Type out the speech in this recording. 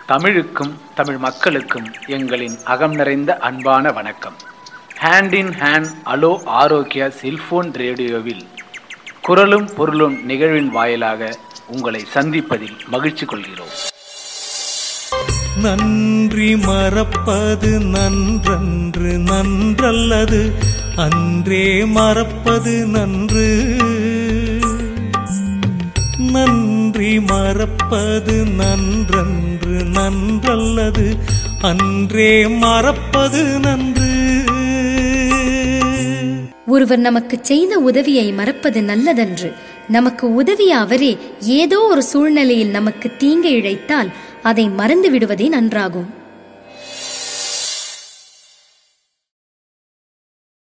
தமிழுக்கும் தமிழ் மக்களுக்கும் எங்களின் அகம் நிறைந்த அன்பான வணக்கம் ஹேண்ட் இன் ஹேண்ட் அலோ ஆரோக்கியா செல்போன் ரேடியோவில் குரலும் பொருளும் நிகழ்வின் வாயிலாக உங்களை சந்திப்பதில் மகிழ்ச்சி கொள்கிறோம் நன்றி மறப்பது நன்றன்று நன்றல்லது அன்றே மறப்பது நன்று நன்றி மறப்பது நன்றன்று நன்றல்லது அன்றே மறப்பது நன்று ஒருவர் நமக்கு செய்த உதவியை மறப்பது நல்லதன்று நமக்கு உதவிய அவரே ஏதோ ஒரு சூழ்நிலையில் நமக்கு தீங்கு இழைத்தால் அதை மறந்து விடுவதே நன்றாகும்